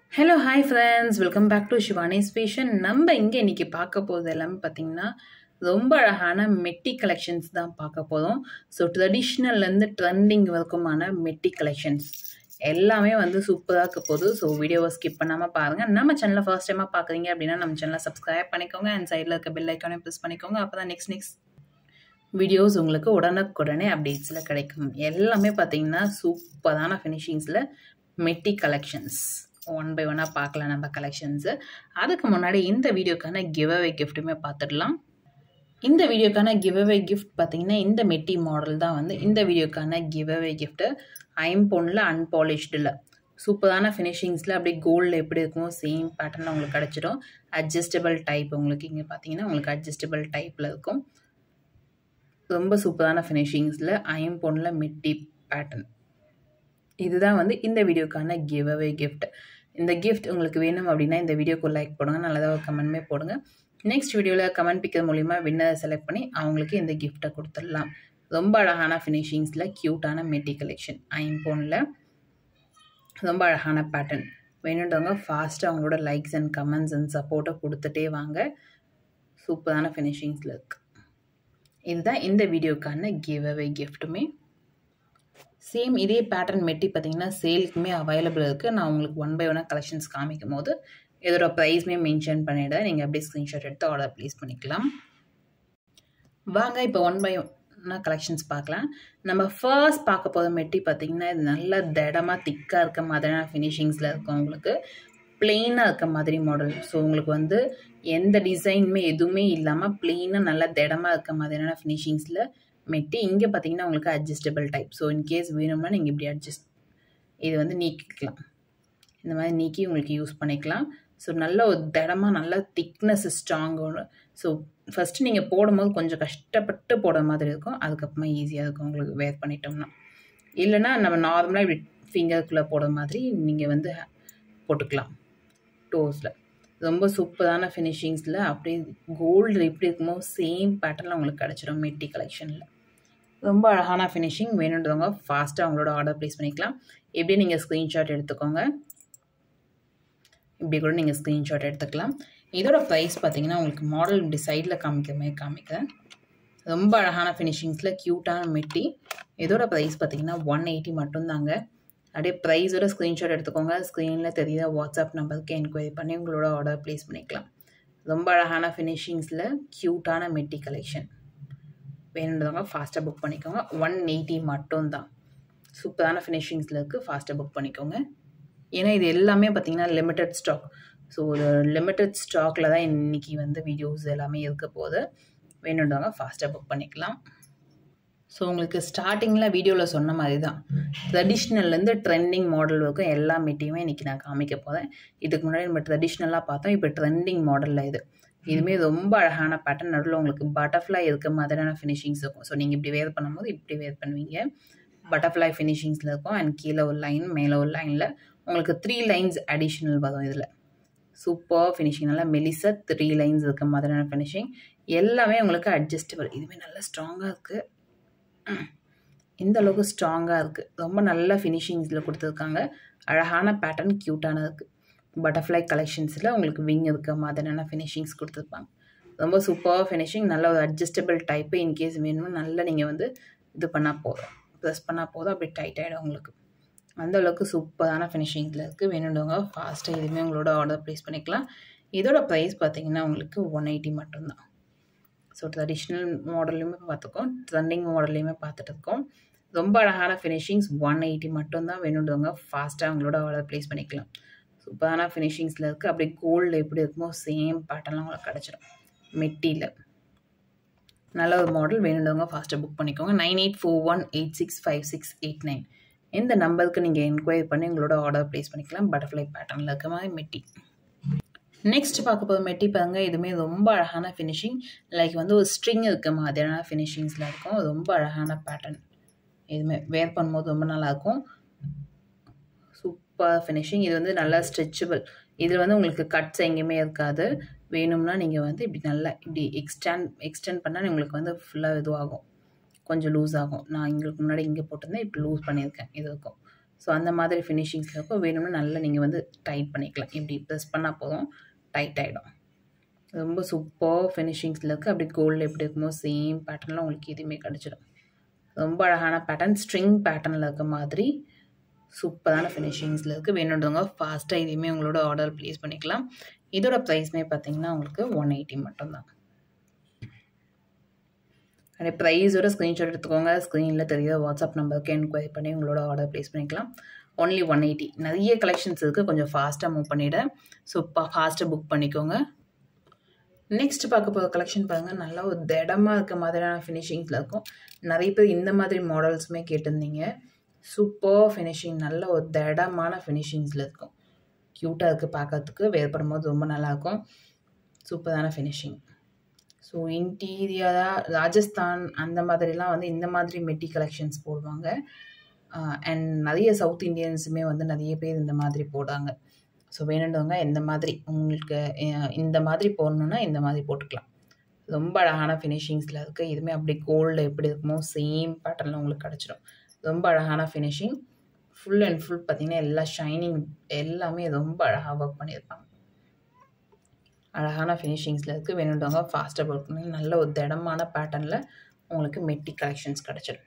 hello hi friends welcome back to Shivani's fashion நம்ம இங்கே இன்னைக்கு பார்க்க போகிறது எல்லாமே பார்த்தீங்கன்னா ரொம்ப அழகான மெட்டி கலெக்ஷன்ஸ் தான் பார்க்க போதும் ஸோ ட்ரெடிஷ்னல்லேருந்து ட்ரெண்டிங் வரைக்குமான மெட்டி கலெக்ஷன்ஸ் எல்லாமே வந்து சூப்பராக இருக்க போகுது ஸோ வீடியோவை ஸ்கிப் பண்ணாமல் பாருங்கள் நம்ம சேனலை ஃபர்ஸ்ட் டைமாக பார்க்குறீங்க அப்படின்னா நம்ம சேனலை சப்ஸ்கிரைப் பண்ணிக்கோங்க அண்ட் சைடில் இருக்க பெல் ஐக்கானே ப்ரெஸ் பண்ணிக்கோங்க அப்போ தான் நெக்ஸ்ட் நெக்ஸ்ட் வீடியோஸ் உங்களுக்கு உடனுக்குடனே அப்டேட்ஸில் கிடைக்கும் எல்லாமே பார்த்தீங்கன்னா சூப்பரான ஃபினிஷிங்ஸில் மெட்டி கலெக்ஷன்ஸ் ஒன் பை ஒன்னாக பார்க்கலாம் நம்ம கலெக்ஷன்ஸு அதுக்கு முன்னாடி இந்த வீடியோக்கான கிவ் அவே கிஃப்ட்டுமே பார்த்துடலாம் இந்த வீடியோக்கான கிவ் அவே கிஃப்ட் பார்த்தீங்கன்னா இந்த மெட்டி மாடல் தான் வந்து இந்த வீடியோக்கான கிவ் அவே கிஃப்ட்டு ஐம்பொன்னில் அன்பாலிஷ்டில் சூப்பரான ஃபினிஷிங்ஸில் அப்படியே கோல்டில் எப்படி இருக்குமோ சேம் பேட்டர்னில் உங்களுக்கு கிடச்சிடும் அட்ஜஸ்டபிள் டைப் உங்களுக்கு இங்கே பார்த்தீங்கன்னா உங்களுக்கு அட்ஜஸ்டபிள் டைப்பில் இருக்கும் ரொம்ப சூப்பரான ஃபினிஷிங்ஸில் ஐம்பொன்னில் மெட்டி பேட்டர்ன் இதுதான் வந்து இந்த வீடியோக்கான கிவ் அவே கிஃப்ட் இந்த கிஃப்ட் உங்களுக்கு வேணும் அப்படின்னா இந்த வீடியோக்கு லைக் போடுங்க நல்லதாக ஒரு கமெண்ட்மே போடுங்க நெக்ஸ்ட் வீடியோவில் கமெண்ட் பிக்கிறது மூலிமா வின்னரை செலக்ட் பண்ணி அவங்களுக்கு இந்த கிஃப்ட்டை கொடுத்துடலாம் ரொம்ப அழகான ஃபினிஷிங்ஸில் க்யூட்டான மெட்டி கலெக்ஷன் ஐம்போனில் ரொம்ப அழகான பேட்டர்ன் வேணுன்றவங்க ஃபாஸ்ட்டாக அவங்களோட லைக்ஸ் அண்ட் கமெண்ட்ஸ் அண்ட் சப்போர்ட்டை கொடுத்துட்டே வாங்க சூப்பரான ஃபினிஷிங்ஸில் இருக்குது இதுதான் இந்த வீடியோக்கான கிவ் அவே கிஃப்ட்டுமே சேம் இதே பேட்டர்ன் மெட்டி பார்த்தீங்கன்னா சேலுக்குமே அவைலபிள் இருக்குது நான் உங்களுக்கு ஒன் பை ஒன்னாக கலெக்ஷன்ஸ் காமிக்கும் போது இதோட ப்ரைஸ்மே மென்ஷன் பண்ணிவிட நீங்கள் அப்படியே ஸ்க்ரீன்ஷாட் எடுத்து ஆர்டர் ப்ளேஸ் பண்ணிக்கலாம் வாங்க இப்போ ஒன் பை ஒன்னா கலெக்ஷன்ஸ் பார்க்கலாம் நம்ம ஃபர்ஸ்ட் பார்க்க போகிற மெட்டி பார்த்தீங்கன்னா இது நல்ல திடமாக திக்காக இருக்க மாதிரியான ஃபினிஷிங்ஸில் இருக்கும் உங்களுக்கு பிளெயினாக இருக்க மாதிரி மாடல் ஸோ உங்களுக்கு வந்து எந்த டிசைனுமே எதுவுமே இல்லாமல் பிளெயினாக நல்லா திடமாக இருக்க மாதிரியான ஃபினிஷிங்ஸில் மெட்டி இங்கே பார்த்தீங்கன்னா உங்களுக்கு அட்ஜஸ்டபிள் டைப் ஸோ இன்கேஸ் வேணும்னா நீங்கள் இப்படி அட்ஜஸ்ட் இது வந்து நீக்கிக்கலாம் இந்த மாதிரி நீக்கி உங்களுக்கு யூஸ் பண்ணிக்கலாம் ஸோ நல்ல ஒரு திடமாக நல்ல திக்னஸ் ஸ்ட்ராங்காக ஸோ ஃபஸ்ட்டு நீங்கள் போடும்போது கொஞ்சம் கஷ்டப்பட்டு போடுற மாதிரி இருக்கும் அதுக்கப்புறமா ஈஸியாக இருக்கும் உங்களுக்கு வேர் பண்ணிட்டோம்னா இல்லைனா நம்ம நார்மலாக இப்படி ஃபிங்கருக்குள்ளே போடுற மாதிரி நீங்கள் வந்து போட்டுக்கலாம் டோஸில் ரொம்ப சூப்பரான ஃபினிஷிங்ஸில் அப்படியே கோல்டு எப்படி இருக்குமோ சேம் பேட்டர்னில் உங்களுக்கு கிடச்சிடும் மெட்டி கலெக்ஷனில் ரொம்ப அழகான ஃபினிஷிங் வேணுன்றவங்க ஃபாஸ்ட்டாக அவங்களோட ஆர்டர் ப்ளேஸ் பண்ணிக்கலாம் எப்படி நீங்கள் ஸ்க்ரீன்ஷாட் எடுத்துக்கோங்க இப்படி கூட நீங்கள் ஸ்க்ரீன்ஷாட் எடுத்துக்கலாம் இதோட ப்ரைஸ் பார்த்தீங்கன்னா உங்களுக்கு மாடல் இப்படி சைடில் காமிக்கிற மாதிரி காமிக்கிறேன் ரொம்ப அழகான ஃபினிஷிங்ஸில் க்யூட்டான மெட்டி இதோட ப்ரைஸ் பார்த்தீங்கன்னா ஒன் எயிட்டி மட்டும்தாங்க அப்படியே ப்ரைஸோட ஸ்க்ரீன்ஷாட் எடுத்துக்கோங்க ஸ்க்ரீனில் தெரியுத வாட்ஸ்அப் நம்பருக்கு என்கொயரி பண்ணி உங்களோட ஆர்டர் ப்ளேஸ் பண்ணிக்கலாம் ரொம்ப அழகான ஃபினிஷிங்ஸில் க்யூட்டான மெட்டி கலெக்ஷன் வேணுன்றவங்க ஃபாஸ்ட்டாக புக் பண்ணிக்கோங்க ஒன் எயிட்டி மட்டும்தான் சூப்பரான ஃபினிஷிங்ஸில் இருக்குது ஃபாஸ்ட்டாக புக் பண்ணிக்கோங்க ஏன்னா இது எல்லாமே பார்த்திங்கன்னா லிமிட்டட் ஸ்டாக் ஸோ ஒரு லிமிட்டட் ஸ்டாக்கில் தான் இன்றைக்கி வந்து வீடியோஸ் எல்லாமே இருக்க போது வேணுன்றவங்க ஃபாஸ்ட்டாக புக் பண்ணிக்கலாம் ஸோ உங்களுக்கு ஸ்டார்டிங்கில் வீடியோவில் சொன்ன மாதிரி தான் ட்ரெடிஷ்னல்லேருந்து ட்ரெண்டிங் மாடல் வரைக்கும் எல்லா மெட்டியுமே இன்றைக்கி நான் காமிக்க போகிறேன் இதுக்கு முன்னாடி நம்ம ட்ரெடிஷ்னலாக பார்த்தோம் இப்போ ட்ரெண்டிங் மாடலில் இது இதுவுமே ரொம்ப அழகான பேட்டர்ன் நடுவில் உங்களுக்கு பட்டர்ஃப்ளை இருக்க மாதிரியான ஃபினிஷிங்ஸ் இருக்கும் ஸோ நீங்கள் இப்படி வேர் பண்ணும்போது இப்படி வேர் பண்ணுவீங்க பட்டர்ஃப்ளை ஃபினிஷிங்ஸில் இருக்கும் அண்ட் கீழே ஒரு லைன் மேலே ஒரு லைனில் உங்களுக்கு த்ரீ லைன்ஸ் அடிஷ்னல் வரும் இதில் சூப்பர் ஃபினிஷிங் நல்லா மெலிசா த்ரீ லைன்ஸ் இருக்க மாதிரியான ஃபினிஷிங் எல்லாமே உங்களுக்கு அட்ஜஸ்டபிள் இதுவுமே நல்லா ஸ்ட்ராங்காக இருக்குது இந்த அளவுக்கு ஸ்ட்ராங்காக இருக்குது ரொம்ப நல்ல ஃபினிஷிங்ஸில் கொடுத்துருக்காங்க அழகான பேட்டர்ன் க்யூட்டான இருக்குது பட்டர்ஃப்ளை கலெக்ஷன்ஸில் உங்களுக்கு விங் இருக்க மாதிரியான ஃபினிஷிங்ஸ் கொடுத்துருப்பாங்க ரொம்ப சூப்பர் ஃபினிஷிங் நல்ல ஒரு அட்ஜஸ்டபிள் டைப்பு இன்கேஸ் வேணும்னா நல்லா நீங்கள் வந்து இது பண்ணால் போதும் ப்ரெஸ் பண்ணால் போதும் அப்படி டைட் ஆகிடும் உங்களுக்கு அந்த அளவுக்கு சூப்பரான ஃபினிஷிங்கில் இருக்குது வேணுன்றவங்க ஃபாஸ்ட்டாக எதுவுமே உங்களோட ஆர்டர் ப்ளேஸ் பண்ணிக்கலாம் இதோட ப்ரைஸ் பார்த்தீங்கன்னா உங்களுக்கு ஒன் எயிட்டி மட்டும்தான் ஸோ ட்ரெடிஷ்னல் மாடல்லையுமே பார்த்துக்கோம் ட்ரெண்டிங் மாடல்லையுமே பார்த்துட்டு இருக்கோம் ரொம்ப அழகான ஃபினிஷிங்ஸ் ஒன் எயிட்டி மட்டும்தான் வேணுன்றவங்க ஃபாஸ்ட்டாக அவங்களோட ஆர்டர் ப்ளேஸ் பண்ணிக்கலாம் சூப்பரான ஃபினிஷிங்ஸில் இருக்குது அப்படியே கோல்டு எப்படி இருக்குமோ சேம் பேட்டர்லாம் உங்களுக்கு கிடச்சிடும் மெட்டியில் நல்ல ஒரு மாடல் வேணுன்றவங்க ஃபாஸ்ட்டாக புக் பண்ணிக்கோங்க nine eight four one eight six five six eight nine இந்த நம்பருக்கு நீங்கள் என்கொயரி பண்ணி உங்களோட ஆர்டர் ப்ளேஸ் பண்ணிக்கலாம் பட்டர்ஃப்ளை பேட்டர்னில் இருக்க மாதிரி மெட்டி நெக்ஸ்ட் பார்க்க போகிற மெட்டி பாருங்க இதுவுமே ரொம்ப அழகான ஃபினிஷிங் லைக் வந்து ஒரு ஸ்ட்ரிங் இருக்க மாதிரியான ஃபினிஷிங்ஸில் இருக்கும் ரொம்ப அழகான பேட்டர்ன் இதுவுமே வேர் பண்ணும்போது ரொம்ப நல்லாயிருக்கும் சூப்பர் ஃபினிஷிங் இது வந்து நல்லா ஸ்ட்ரெச்சபிள் இதில் வந்து உங்களுக்கு கட்ஸ் எங்கேயுமே இருக்காது வேணும்னா நீங்கள் வந்து இப்படி நல்லா இப்படி எக்ஸ்டெண்ட் எக்ஸ்டெண்ட் பண்ணால் உங்களுக்கு வந்து ஃபுல்லாக இதுவாகும் கொஞ்சம் லூஸ் ஆகும் நான் எங்களுக்கு முன்னாடி இங்கே போட்டிருந்தேன் இப்போ லூஸ் பண்ணியிருக்கேன் இது இருக்கும் ஸோ அந்த மாதிரி ஃபினிஷிங்ஸில் இருக்கும் வேணும்னா நல்லா நீங்கள் வந்து டைட் பண்ணிக்கலாம் இப்படி ப்ரெஸ் பண்ணால் போதும் டைட் ஆகிடும் ரொம்ப சூப்பர் ஃபினிஷிங்ஸில் இருக்குது அப்படி கோல்டில் எப்படி இருக்குமோ சேம் பேட்டர்னில் உங்களுக்கு இதுவுமே கிடச்சிடும் ரொம்ப அழகான பேட்டர்ன் ஸ்ட்ரிங் பேட்டர்னில் இருக்க மாதிரி சூப்பரான ஃபினிஷிங்ஸில் இருக்குது வேணுன்றவங்க ஃபாஸ்ட்டாக இதையுமே உங்களோட ஆர்டர் ப்ளேஸ் பண்ணிக்கலாம் இதோட ப்ரைஸ்மே பார்த்தீங்கன்னா உங்களுக்கு ஒன் எயிட்டி மட்டும்தான் அப்படியே ப்ரைஸோட ஸ்க்ரீன்ஷாட் எடுத்துக்கோங்க ஸ்க்ரீனில் தெரியுற வாட்ஸ்அப் நம்பருக்கு என்கொயரி பண்ணி உங்களோட ஆர்டர் ப்ளேஸ் பண்ணிக்கலாம் ஒன்லி ஒன் எயிட்டி நிறைய கலெக்ஷன்ஸ் இருக்குது கொஞ்சம் ஃபாஸ்ட்டாக மூவ் பண்ணிவிட ஸோ ஃபாஸ்ட்டாக புக் பண்ணிக்கோங்க நெக்ஸ்ட் பார்க்க போகிற கலெக்ஷன் பாருங்கள் நல்லா ஒரு திடமாக இருக்க மாதிரியான ஃபினிஷிங்ஸில் இருக்கும் நிறைய பேர் இந்த மாதிரி மாடல்ஸுமே கேட்டிருந்தீங்க சூப்பர் ஃபினிஷிங் நல்ல ஒரு திடமான ஃபினிஷிங்ஸில் இருக்கும் க்யூட்டாக இருக்குது பார்க்கறதுக்கு வேறுபடும் போது ரொம்ப நல்லாயிருக்கும் சூப்பரான ஃபினிஷிங் ஸோ இன்டீரியராக ராஜஸ்தான் அந்த மாதிரிலாம் வந்து இந்த மாதிரி மெட்டி கலெக்ஷன்ஸ் போடுவாங்க அண்ட் நிறைய சவுத் இண்டியன்ஸுமே வந்து நிறைய பேர் இந்த மாதிரி போடுறாங்க ஸோ வேணுன்றவங்க எந்த மாதிரி உங்களுக்கு இந்த மாதிரி போடணுன்னா இந்த மாதிரி போட்டுக்கலாம் ரொம்ப அழகான ஃபினிஷிங்ஸில் இருக்குது இதுவுமே அப்படி கோல்டில் எப்படி இருக்குமோ சேம் பேட்டர்னில் உங்களுக்கு கிடச்சிடும் ரொம்ப அழகான ஃபினிஷிங் ஃபுல் அண்ட் ஃபுல் பார்த்திங்கன்னா எல்லா ஷைனிங் எல்லாமே ரொம்ப அழகாக ஒர்க் பண்ணியிருப்பாங்க அழகான ஃபினிஷிங்ஸில் இருக்குது வேணுன்றவங்க ஃபாஸ்ட்டாக ஒர்க் பண்ணி நல்ல ஒரு திடமான பேட்டர்னில் உங்களுக்கு மெட்டி கலெக்ஷன்ஸ் கிடச்சிடும்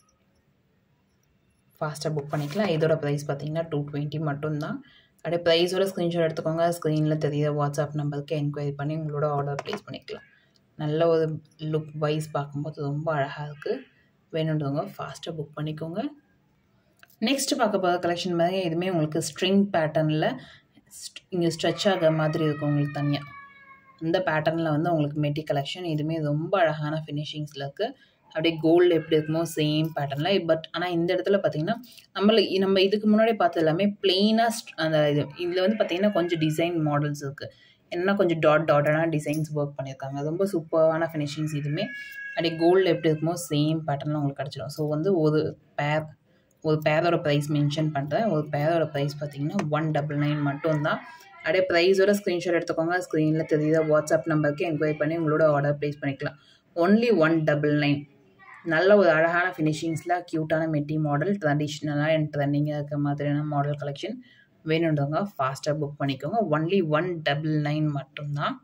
ஃபாஸ்ட்டாக புக் பண்ணிக்கலாம் இதோட ப்ரைஸ் பார்த்தீங்கன்னா டூ டுவெண்ட்டி மட்டும்தான் அப்படியே ப்ரைஸோட ஸ்க்ரீன்ஷாட் எடுத்துக்கோங்க ஸ்க்ரீனில் தெரியுற வாட்ஸ்அப் நம்பருக்கு என்கொயரி பண்ணி உங்களோட ஆர்டர் ப்ளேஸ் பண்ணிக்கலாம் நல்ல ஒரு லுக் வைஸ் பார்க்கும்போது ரொம்ப அழகாக இருக்குது வேணுன்றவங்க ஃபாஸ்ட்டாக புக் பண்ணிக்கோங்க நெக்ஸ்ட் பார்க்க போகிற கலெக்ஷன் மாதிரி இதுவுமே உங்களுக்கு ஸ்ட்ரிங் பேட்டர்னில் இங்கே ஸ்ட்ரெச் ஆகிற மாதிரி இருக்கும் உங்களுக்கு தனியாக இந்த பேட்டர்னில் வந்து உங்களுக்கு மெட்டி கலெக்ஷன் இதுவுமே ரொம்ப அழகான ஃபினிஷிங்ஸில் இருக்குது அப்படியே கோல்டு எப்படி இருக்குமோ சேம் பேட்டர்னில் பட் ஆனால் இந்த இடத்துல பார்த்தீங்கன்னா நம்மளுக்கு நம்ம இதுக்கு முன்னாடி பார்த்தது எல்லாமே பிளெயினாக அந்த இது இதில் வந்து பார்த்தீங்கன்னா கொஞ்சம் டிசைன் மாடல்ஸ் இருக்குது என்ன கொஞ்சம் டாட் டாட்டடான டிசைன்ஸ் ஒர்க் பண்ணியிருக்காங்க ரொம்ப சூப்பரான ஃபினிஷிங்ஸ் இதுவுமே அப்படியே கோல்டு எப்படி இருக்குமோ சேம் பேட்டர்னில் உங்களுக்கு கிடச்சிடும் ஸோ வந்து ஒரு பேர் ஒரு பேரோட ப்ரைஸ் மென்ஷன் பண்ணுறேன் ஒரு பேரோட ப்ரைஸ் பார்த்தீங்கன்னா ஒன் டபுள் நைன் மட்டும்தான் அப்படியே ப்ரைஸோட ஸ்க்ரீன்ஷாட் எடுத்துக்கோங்க ஸ்க்ரீனில் தெரியுத வாட்ஸ்அப் நம்பருக்கு என்கொயரி பண்ணி உங்களோட ஆர்டர் ப்ளேஸ் பண்ணிக்கலாம் ஒன்லி ஒன் டபுள் நைன் நல்ல ஒரு அழகான ஃபினிஷிங்ஸில் க்யூட்டான மெட்டி மாடல் ட்ரெடிஷ்னலாக அண்ட் ட்ரெண்டிங்காக இருக்க மாதிரியான மாடல் கலெக்ஷன் வேணுன்றவங்க ஃபாஸ்ட்டாக புக் பண்ணிக்கோங்க ஒன்லி ஒன் டபுள் நைன் மட்டும்தான்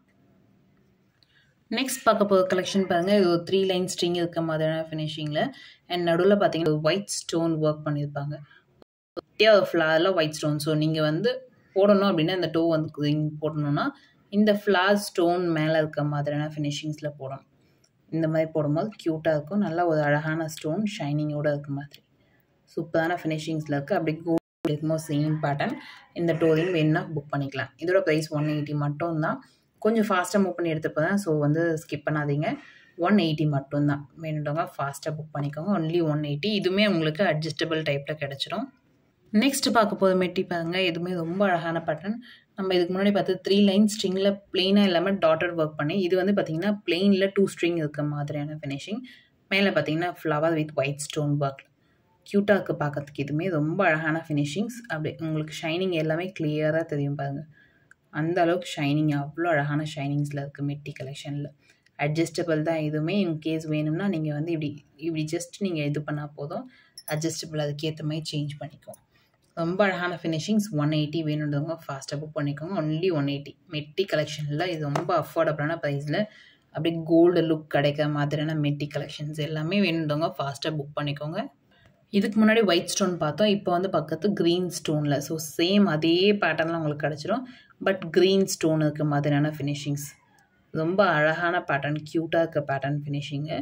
நெக்ஸ்ட் பார்க்க போகிற கலெக்ஷன் பாருங்கள் இது ஒரு த்ரீ லைன் ஸ்ட்ரிங் இருக்க மாதிரியான ஃபினிஷிங்கில் அண்ட் நடுவில் பார்த்தீங்கன்னா ஒயிட் ஸ்டோன் ஒர்க் பண்ணியிருப்பாங்க ஒரு ஃப்ளாரில் ஒயிட் ஸ்டோன் ஸோ நீங்கள் வந்து போடணும் அப்படின்னா இந்த டோ வந்து போடணுன்னா இந்த ஃப்ளார் ஸ்டோன் மேலே இருக்க மாதிரியான ஃபினிஷிங்ஸில் போடணும் இந்த மாதிரி போடும்போது க்யூட்டாக இருக்கும் நல்ல ஒரு அழகான ஸ்டோன் ஷைனிங்கோடு இருக்க மாதிரி சூப்பரான ஃபினிஷிங்ஸில் இருக்குது அப்படி கோல்ட் இருக்குமோ சேம் பேட்டர்ன் இந்த டோரையும் வேணுன்னா புக் பண்ணிக்கலாம் இதோட ப்ரைஸ் ஒன் எயிட்டி மட்டும் தான் கொஞ்சம் ஃபாஸ்ட்டாக மூவ் பண்ணி எடுத்துப்போதான் ஸோ வந்து ஸ்கிப் பண்ணாதீங்க ஒன் எயிட்டி மட்டும்தான் வேணுன்றவங்க ஃபாஸ்ட்டாக புக் பண்ணிக்கோங்க ஒன்லி ஒன் எயிட்டி இதுவுமே உங்களுக்கு அட்ஜஸ்டபிள் டைப்பில் கிடச்சிடும் நெக்ஸ்ட் பார்க்க போது மெட்டி பாருங்க இதுவுமே ரொம்ப அழகான பேட்டர்ன் நம்ம இதுக்கு முன்னாடி பார்த்து த்ரீ லைன் ஸ்ட்ரிங்கில் பிளெயினாக இல்லாமல் டாட்டர் ஒர்க் பண்ணி இது வந்து பார்த்திங்கன்னா பிளெயினில் டூ ஸ்ட்ரிங் இருக்க மாதிரியான ஃபினிஷிங் மேலே பார்த்தீங்கன்னா flower with white stone work க்யூட்டாக இருக்குது பார்க்கறதுக்கு இதுவுமே ரொம்ப அழகான ஃபினிஷிங்ஸ் அப்படி உங்களுக்கு ஷைனிங் எல்லாமே கிளியராக தெரியும் பாருங்கள் அந்த அளவுக்கு ஷைனிங் அவ்வளோ அழகான ஷைனிங்ஸில் இருக்குது மெட்டி கலெக்ஷனில் அட்ஜஸ்டபிள் தான் இதுவுமே இன் கேஸ் வேணும்னா நீங்கள் வந்து இப்படி இப்படி ஜஸ்ட் நீங்கள் இது பண்ணால் போதும் அட்ஜஸ்டபிள் அதுக்கேற்ற மாதிரி சேஞ்ச் பண்ணிக்கும் ரொம்ப அழகான ஃபினிஷிங்ஸ் ஒன் எயிட்டி வேணுன்றவங்க ஃபாஸ்ட்டாக புக் பண்ணிக்கோங்க ஒன்லி ஒன் எயிட்டி மெட்டி கலெக்ஷனில் இது ரொம்ப அஃபோர்டபுளான ப்ரைஸில் அப்படியே கோல்டு லுக் கிடைக்கிற மாதிரியான மெட்டி கலெக்ஷன்ஸ் எல்லாமே வேணுன்றவங்க ஃபாஸ்ட்டாக புக் பண்ணிக்கோங்க இதுக்கு முன்னாடி ஒயிட் ஸ்டோன் பார்த்தோம் இப்போ வந்து பக்கத்து க்ரீன் ஸ்டோனில் ஸோ சேம் அதே பேட்டர்னில் உங்களுக்கு கிடச்சிரும் பட் க்ரீன் ஸ்டோன் இருக்க மாதிரியான ஃபினிஷிங்ஸ் ரொம்ப அழகான பேட்டர்ன் க்யூட்டாக இருக்க பேட்டர்ன் ஃபினிஷிங்கு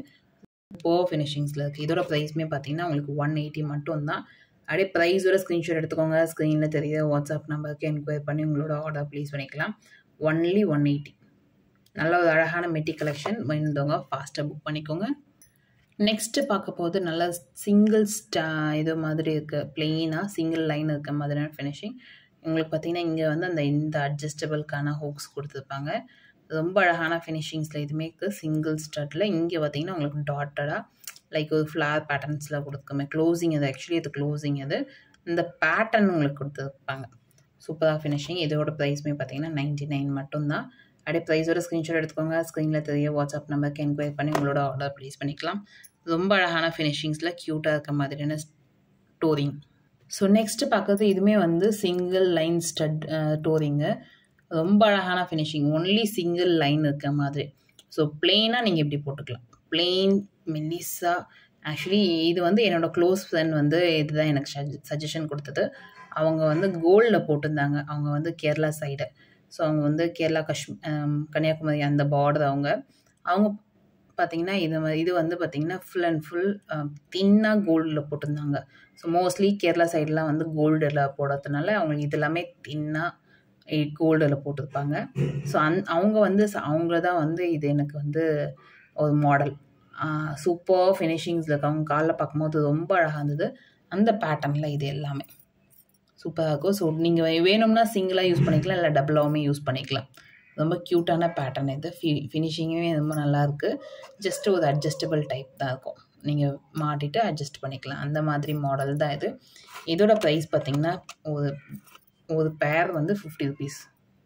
போ ஃபினிஷிங்ஸில் இருக்குது இதோட ப்ரைஸுமே பார்த்தீங்கன்னா உங்களுக்கு ஒன் எயிட்டி மட்டும் தான் அப்படியே ப்ரைஸோட ஸ்க்ரீன்ஷாட் எடுத்துக்கோங்க ஸ்க்ரீனில் தெரியுத வாட்ஸ்அப் நம்பருக்கு என்கொயரி பண்ணி உங்களோட ஆர்டர் ப்ளேஸ் பண்ணிக்கலாம் ஒன்லி ஒன் எயிட்டி நல்ல ஒரு அழகான மெட்டி கலெக்ஷன் வேணுந்தவங்க ஃபாஸ்ட்டாக புக் பண்ணிக்கோங்க நெக்ஸ்ட்டு பார்க்க போது நல்ல சிங்கிள் ஸ்டா இது மாதிரி இருக்க பிளெயினாக சிங்கிள் லைன் இருக்க மாதிரியான ஃபினிஷிங் உங்களுக்கு பார்த்தீங்கன்னா இங்கே வந்து அந்த இந்த அட்ஜஸ்டபிள்கான ஹோக்ஸ் கொடுத்துருப்பாங்க ரொம்ப அழகான ஃபினிஷிங்ஸில் இதுவுமே இருக்குது சிங்கிள் ஸ்டட்டில் இங்கே பார்த்தீங்கன்னா உங்களுக்கு டாட்டடாக லைக் ஒரு ஃப்ளார் பேட்டர்ன்ஸில் கொடுத்துருக்கோமே க்ளோசிங் அது ஆக்சுவலி இது க்ளோசிங் அது இந்த பேட்டர்ன் உங்களுக்கு கொடுத்துருப்பாங்க சூப்பராக ஃபினிஷிங் இதோட ப்ரைஸுமே பார்த்தீங்கன்னா நைன்ட்டி நைன் மட்டும்தான் அப்படியே ப்ரைஸோட ஸ்க்ரீன்ஷாட் எடுத்துக்கோங்க ஸ்க்ரீனில் தெரிய வாட்ஸ்அப் நம்பருக்கு என்கொயரி பண்ணி உங்களோட ஆர்டர் ப்ளேஸ் பண்ணிக்கலாம் ரொம்ப அழகான ஃபினிஷிங்ஸில் க்யூட்டாக இருக்க மாதிரியான ஸ்டோரிங் ஸோ நெக்ஸ்ட்டு பார்க்குறது இதுவுமே வந்து சிங்கிள் லைன் ஸ்டட் டோரிங்கு ரொம்ப அழகான ஃபினிஷிங் ஒன்லி சிங்கிள் லைன் இருக்க மாதிரி ஸோ பிளெயினாக நீங்கள் இப்படி போட்டுக்கலாம் பிளெயின் மெல்லிஸா ஆக்சுவலி இது வந்து என்னோடய க்ளோஸ் ஃப்ரெண்ட் வந்து இதுதான் எனக்கு சஜஷன் கொடுத்தது அவங்க வந்து கோல்டில் போட்டிருந்தாங்க அவங்க வந்து கேரளா சைடு ஸோ அவங்க வந்து கேரளா காஷ்மீ கன்னியாகுமரி அந்த பார்டர் அவங்க அவங்க பார்த்தீங்கன்னா இது வ- இது வந்து பார்த்தீங்கன்னா ஃபுல் அண்ட் ஃபுல் தின்னாக கோல்டில் போட்டிருந்தாங்க ஸோ மோஸ்ட்லி கேரளா சைட்லாம் வந்து கோல்டில் போடுறதுனால அவங்களுக்கு இது எல்லாமே தின்னாக கோல்டில் போட்டிருப்பாங்க ஸோ அந் அவங்க வந்து ச- அவங்கள தான் வந்து இது எனக்கு வந்து ஒரு மாடல் சூப்பர் ஃபினிஷிங்ஸில் இருக்கு அவங்க காலில் பார்க்கும்போது ரொம்ப அழகாக இருந்தது அந்த பேட்டர்னில் இது எல்லாமே சூப்பராக இருக்கும் ஸோ நீங்கள் வேணும்னா சிங்கிளாக யூஸ் பண்ணிக்கலாம் இல்லை டபுளாகவுமே யூஸ் பண்ணிக்கலாம் ரொம்ப க்யூட்டான பேட்டர்ன் இது ஃபி ஃபினிஷிங்குமே ரொம்ப நல்லாயிருக்கு ஜஸ்ட் ஒரு அட்ஜஸ்டபிள் டைப் தான் இருக்கும் நீங்கள் மாட்டிட்டு அட்ஜஸ்ட் பண்ணிக்கலாம் அந்த மாதிரி மாடல் தான் இது இதோட ப்ரைஸ் பார்த்தீங்கன்னா ஒரு ஒரு பேர் வந்து ஃபிஃப்டி ருபீஸ்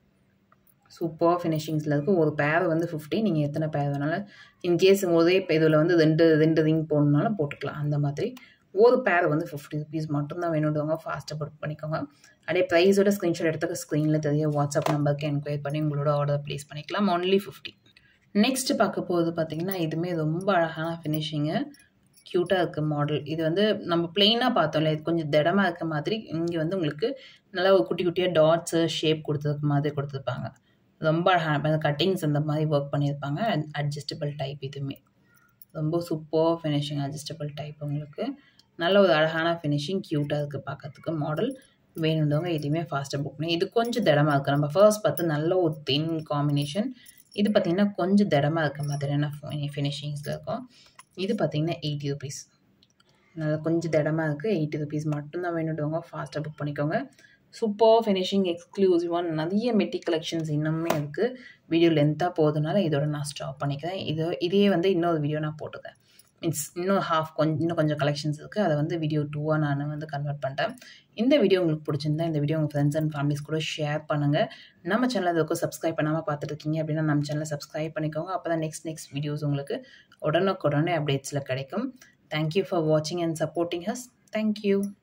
சூப்பர் ஃபினிஷிங்ஸில் இருக்குது ஒரு பேர் வந்து ஃபிஃப்டி நீங்கள் எத்தனை பேர் வேணாலும் இன்கேஸ் ஒரே இதில் வந்து ரெண்டு ரெண்டு ரிங் போடணுனாலும் போட்டுக்கலாம் அந்த மாதிரி ஒரு பேர் வந்து ஃபிஃப்டி ருபீஸ் மட்டும்தான் வேணுன்றவங்க ஃபாஸ்ட்டாக புக் பண்ணிக்கோங்க அப்படியே ப்ரைஸோட ஸ்க்ரீன்ஷாட் எடுத்துக்க ஸ்க்ரீனில் தெரிய வாட்ஸ்அப் நம்பருக்கு என்கொயரி பண்ணி உங்களோட ஆர்டர் ப்ளேஸ் பண்ணிக்கலாம் ஒன்லி ஃபிஃப்டி நெக்ஸ்ட் பார்க்க போகுது பார்த்தீங்கன்னா இதுவுமே ரொம்ப அழகான ஃபினிஷிங்கு க்யூட்டாக இருக்க மாடல் இது வந்து நம்ம பிளெயினாக பார்த்தோம்ல இது கொஞ்சம் திடமாக இருக்க மாதிரி இங்கே வந்து உங்களுக்கு நல்லா ஒரு குட்டி குட்டியாக டாட்ஸு ஷேப் கொடுத்ததுக்கு மாதிரி கொடுத்துருப்பாங்க ரொம்ப அழகான கட்டிங்ஸ் அந்த மாதிரி ஒர்க் பண்ணியிருப்பாங்க அட்ஜஸ்டபிள் டைப் இதுவுமே ரொம்ப சூப்பர் ஃபினிஷிங் அட்ஜஸ்டபிள் டைப் உங்களுக்கு நல்ல ஒரு அழகான ஃபினிஷிங் க்யூட்டாக இருக்குது பார்க்கறதுக்கு மாடல் வேணுன்றவங்க எதுவுமே ஃபாஸ்ட்டாக புக் பண்ணி இது கொஞ்சம் திடமாக இருக்குது நம்ம ஃபர்ஸ்ட் பார்த்து நல்ல ஒரு தின் காம்பினேஷன் இது பார்த்திங்கன்னா கொஞ்சம் திடமாக இருக்க மாதிரியான ஃபினிஷிங்ஸில் இருக்கும் இது பார்த்திங்கன்னா எயிட்டி ருபீஸ் நல்லா கொஞ்சம் திடமாக இருக்குது எயிட்டி ருபீஸ் மட்டும்தான் வேணுன்றவங்க ஃபாஸ்ட்டாக புக் பண்ணிக்கோங்க சூப்பர் ஃபினிஷிங் எக்ஸ்க்ளூசிவாக நிறைய மெட்டி கலெக்ஷன்ஸ் இன்னுமே இருக்குது வீடியோ லென்த்தாக போகிறதுனால இதோட நான் ஸ்டாப் பண்ணிக்கிறேன் இது இதே வந்து இன்னொரு வீடியோ நான் போட்டுக்கிறேன் மீன்ஸ் இன்னும் ஹாஃப் கொஞ்சம் இன்னும் கொஞ்சம் கலெக்ஷன்ஸ் இருக்குது அதை வந்து வீடியோ டூவாக நான் வந்து கன்வெர்ட் பண்ணிட்டேன் இந்த வீடியோ உங்களுக்கு பிடிச்சிருந்தா இந்த வீடியோ உங்கள் ஃப்ரெண்ட்ஸ் அண்ட் ஃபேமிலிஸ் கூட ஷேர் பண்ணுங்கள் நம்ம சேனல் இதுக்கும் சப்ஸ்கிரைப் பண்ணாமல் பார்த்துட்டு இருக்கீங்க அப்படின்னா நம்ம சேனலை சப்ஸ்கிரைப் பண்ணிக்கோங்க அப்போ தான் நெக்ஸ்ட் நெக்ஸ்ட் வீடியோஸ் உங்களுக்கு உடனுக்குடனே அப்டேட்ஸில் கிடைக்கும் தேங்க்யூ ஃபார் வாட்சிங் அண்ட் சப்போர்ட்டிங் ஹஸ் தேங்க்யூ